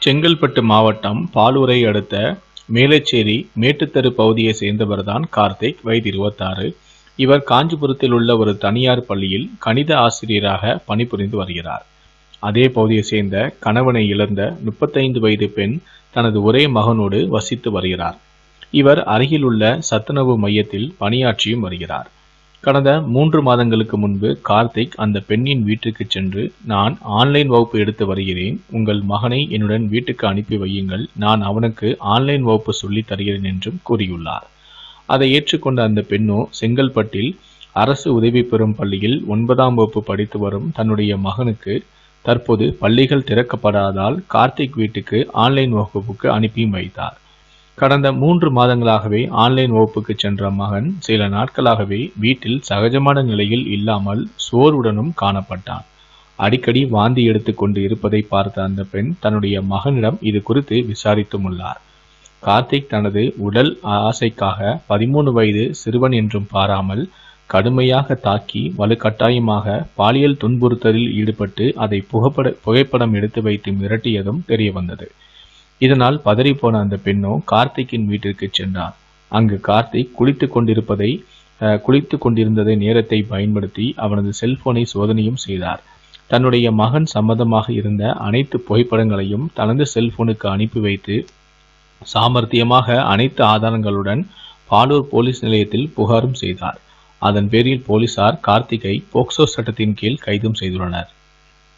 செங்கல்பட்டு மாவட்டம் பாலூரை அடுத்த மேலச்சேரி மேட்டுத்தெரு பகுதியை சேர்ந்தவர்தான் கார்த்திக் வயது இருபத்தாறு இவர் காஞ்சிபுரத்தில் உள்ள ஒரு தனியார் பள்ளியில் கணித ஆசிரியராக பணிபுரிந்து வருகிறார் அதே பகுதியை சேர்ந்த கணவனை இழந்த முப்பத்தைந்து வயது பெண் தனது ஒரே மகனோடு வசித்து வருகிறார் இவர் அருகிலுள்ள சத்துணவு மையத்தில் பணியாற்றியும் வருகிறார் கடந்த மூன்று மாதங்களுக்கு முன்பு கார்த்திக் அந்த பெண்ணின் வீட்டிற்கு சென்று நான் ஆன்லைன் வகுப்பு எடுத்து வருகிறேன் உங்கள் மகனை என்னுடன் வீட்டுக்கு அனுப்பி வையுங்கள் நான் அவனுக்கு ஆன்லைன் வகுப்பு சொல்லித் தருகிறேன் என்றும் கூறியுள்ளார் அதை ஏற்றுக்கொண்ட அந்த பெண்ணோ செங்கல்பட்டில் அரசு உதவி பெறும் பள்ளியில் ஒன்பதாம் வகுப்பு படித்து வரும் தன்னுடைய மகனுக்கு தற்போது பள்ளிகள் திறக்கப்படாதால் கார்த்திக் வீட்டுக்கு ஆன்லைன் வகுப்புக்கு அனுப்பியும் வைத்தார் கடந்த மூன்று மாதங்களாகவே ஆன்லைன் வகுப்புக்கு சென்ற மகன் சில நாட்களாகவே வீட்டில் சகஜமான நிலையில் இல்லாமல் சோர்வுடனும் காணப்பட்டான் அடிக்கடி வாந்தி எடுத்துக்கொண்டு இருப்பதை பார்த்த அந்த பெண் தன்னுடைய மகனிடம் இது குறித்து விசாரித்தும் உள்ளார் கார்த்திக் தனது உடல் ஆசைக்காக பதிமூணு வயது சிறுவன் என்றும் பாராமல் கடுமையாக தாக்கி வலுக்கட்டாயமாக பாலியல் துன்புறுத்தலில் ஈடுபட்டு அதை புகைப்பட புகைப்படம் எடுத்து வைத்து மிரட்டியதும் தெரிய வந்தது இதனால் பதறிப்போன அந்த பெண்ணோ கார்த்திக்கின் வீட்டிற்கு சென்றார் அங்கு கார்த்திக் குளித்து கொண்டிருப்பதை அஹ், குளித்து கொண்டிருந்ததை நேரத்தை பயன்படுத்தி அவனது செல்போனை சோதனையும் செய்தார் தன்னுடைய மகன் சம்மதமாக இருந்த அனைத்து புகைப்படங்களையும் தனது செல்போனுக்கு அனுப்பி வைத்து சாமர்த்தியமாக அனைத்து ஆதாரங்களுடன் பாலூர் போலீஸ் நிலையத்தில் புகாரும் செய்தார் அதன் பேரில் போலீசார் கார்த்திகை போக்சோ சட்டத்தின் கீழ் கைதும் செய்துள்ளனர்